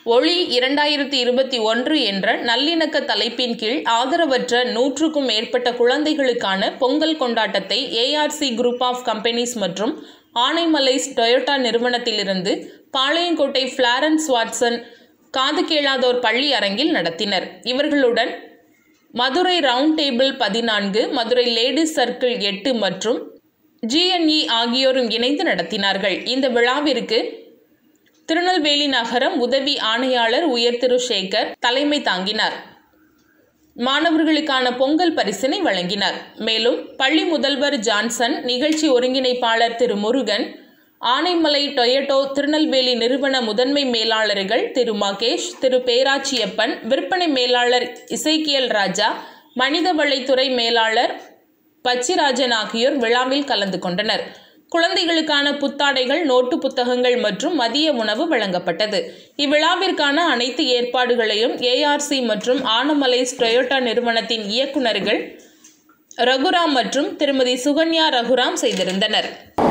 ஒளி இரண்டாயிரத்தி இருபத்தி ஒன்று என்ற நல்லிணக்க தலைப்பின் கீழ் ஆதரவற்ற நூற்றுக்கும் மேற்பட்ட குழந்தைகளுக்கான பொங்கல் கொண்டாட்டத்தை ஏஆர்சி குரூப் ஆஃப் கம்பெனிஸ் மற்றும் ஆனைமலைஸ் டொயோட்டா நிறுவனத்திலிருந்து பாளையங்கோட்டை ஃபிளாரன்ஸ் வாட்சன் காது கேளாதோர் பள்ளி அரங்கில் நடத்தினர் இவர்களுடன் மதுரை ரவுண்ட் டேபிள் பதினான்கு மதுரை லேடிஸ் சர்க்கிள் எட்டு மற்றும் ஜிஎன்இ ஆகியோரும் இணைந்து நடத்தினார்கள் இந்த விழாவிற்கு திருநெல்வேலி நகரம் உதவி ஆணையாளர் உயர் திரு சேகர் தலைமை தாங்கினார் மாணவர்களுக்கான பொங்கல் பரிசினை வழங்கினார் மேலும் பள்ளி முதல்வர் ஜான்சன் நிகழ்ச்சி ஒருங்கிணைப்பாளர் திரு முருகன் ஆனைமலை டொயட்டோ திருநெல்வேலி நிறுவன முதன்மை மேலாளர்கள் திரு மகேஷ் திரு பேராச்சியப்பன் விற்பனை மேலாளர் இசைக்கியல் ராஜா மனிதவளைத்துறை மேலாளர் பச்சிராஜன் ஆகியோர் விழாவில் கலந்து கொண்டனர் குழந்தைகளுக்கான புத்தாடைகள் நோட்டு புத்தகங்கள் மற்றும் மதிய உணவு வழங்கப்பட்டது இவ்விழாவிற்கான அனைத்து ஏற்பாடுகளையும் ஏஆர்சி மற்றும் ஆனமலைஸ் டொயோட்டா நிறுவனத்தின் இயக்குநர்கள் ரகுராம் மற்றும் திருமதி சுகன்யா ரகுராம் செய்திருந்தனர்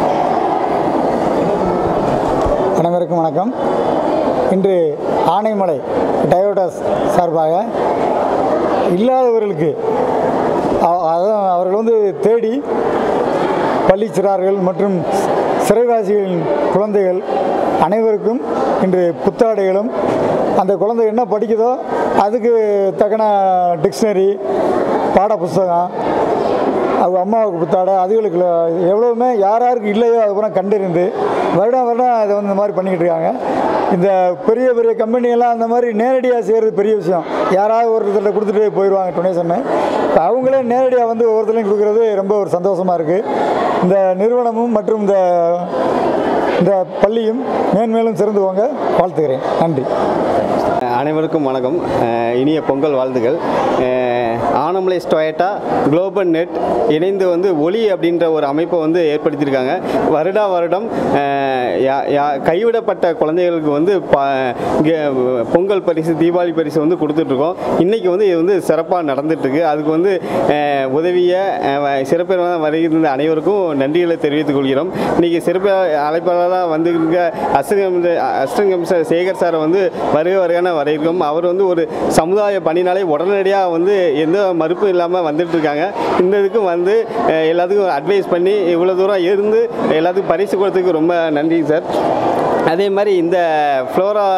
அனைவருக்கும் வணக்கம் இன்று ஆனைமலை டயோட்டாஸ் சார்பாக இல்லாதவர்களுக்கு அ- அதான் அவர்கள் வந்து தேடி பள்ளி சிறார்கள் மற்றும் சிறைவாசிகளின் குழந்தைகள் அனைவருக்கும் இன்று புத்தாடைகளும் அந்த குழந்தை என்ன படிக்குதோ அதுக்கு தக்கன டிக்ஷனரி பாட புஸ்தகம் அவங்க அம்மாவுக்கு புத்தாடை அதுகளுக்கு எவ்வளவுமே யார் யாருக்கு இல்லையோ அது பூரா கண்டறிந்து வருடம் வருடம் அதை வந்து இந்த மாதிரி பண்ணிக்கிட்டு இருக்காங்க இந்த பெரிய பெரிய கம்பெனியெல்லாம் அந்த மாதிரி நேரடியாக செய்கிறது பெரிய விஷயம் யாராவது ஒருத்தர்கிட்ட கொடுத்துட்டு போயிடுவாங்க டொனேஷன்னு இப்போ அவங்களே நேரடியாக வந்து ஒவ்வொருத்தரையும் கொடுக்குறது ரொம்ப ஒரு சந்தோஷமாக இருக்குது இந்த நிறுவனமும் மற்றும் இந்த இந்த பள்ளியும் மேன்மேலும் சிறந்து போங்க வாழ்த்துகிறேன் நன்றி அனைவருக்கும் வணக்கம் அஹ் இனிய பொங்கல் வாழ்த்துக்கள் அஹ் ஆனமலைஸ் டொயட்டா குளோபல் நெட் இணைந்து வந்து ஒளி அப்படின்ற ஒரு அமைப்பை வந்து ஏற்படுத்தியிருக்காங்க வருடா வருடம் அஹ் யா- யா- கைவிடப்பட்ட குழந்தைகளுக்கு வந்து ப இங்கே பொங்கல் பரிசு தீபாவளி பரிசு வந்து கொடுத்துட்ருக்கோம் இன்றைக்கி வந்து இது வந்து சிறப்பாக நடந்துட்டுருக்கு அதுக்கு வந்து அஹ், உதவிய அஹ், சிறப்பு வருகின்ற அனைவருக்கும் நன்றிகளை தெரிவித்துக் கொள்கிறோம் இன்றைக்கி சிறப்பு அழைப்பாளராக வந்திருக்க அஸ்டங்கம் அஸ்டங்கம் சார் சேகர் சாரை வந்து வருக வருகான வரைக்கும் அவர் வந்து ஒரு சமுதாய பணினாலே உடனடியாக வந்து எந்த மறுப்பும் இல்லாமல் வந்துட்டு இருக்காங்க இந்த இதுக்கும் வந்து அஹ், எல்லாத்துக்கும் அட்வைஸ் பண்ணி இவ்வளோ தூரம் இருந்து எல்லாத்துக்கும் பரிசு கொடுத்ததுக்கு ரொம்ப நன்றி சார் அதே மாதிரி இந்த ஃப்ளோரா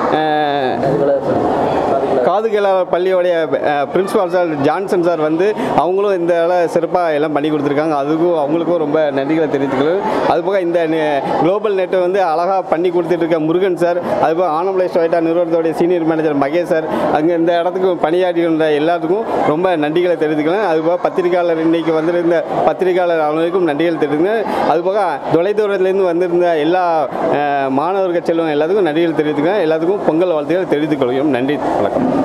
காது கேளாளர் பள்ளியோடைய பிரின்சிபால் சார் ஜான்சன் சார் வந்து அவங்களும் இந்த சிறப்பாக எல்லாம் பண்ணி கொடுத்துருக்காங்க அதுக்கும் அவங்களுக்கும் ரொம்ப நன்றிகளை தெரிவித்துக்கிறேன் அதுபோக இந்த குளோபல் நெட்டை வந்து அழகாக பண்ணி கொடுத்துட்டு இருக்க முருகன் சார் அதுபோக ஆனமலை ஸ்டோய்டா நிறுவனத்தோடைய சீனியர் மேனேஜர் மகேஷ் சார் அங்கே இந்த இடத்துக்கு பணியாற்றுகின்ற எல்லாத்துக்கும் ரொம்ப நன்றிகளை தெரிவித்துக்கிறேன் அதுபோக பத்திரிகையாளர் இன்னைக்கு வந்திருந்த பத்திரிகையாளர் அவர்களுக்கும் நன்றிகள் தெரிவித்துக்கிறேன் அதுபோக தொலைதூரத்துலேருந்து வந்திருந்த எல்லா அஹ், மாணவர்கள் செல்வம் எல்லாத்துக்கும் நன்றிகள் தெரிவித்துக்கிறேன் எல்லாத்துக்கும் பொங்கல் வாழ்த்துக்கள் தெரிவித்துக் கொள்கிறோம் நன்றி வணக்கம்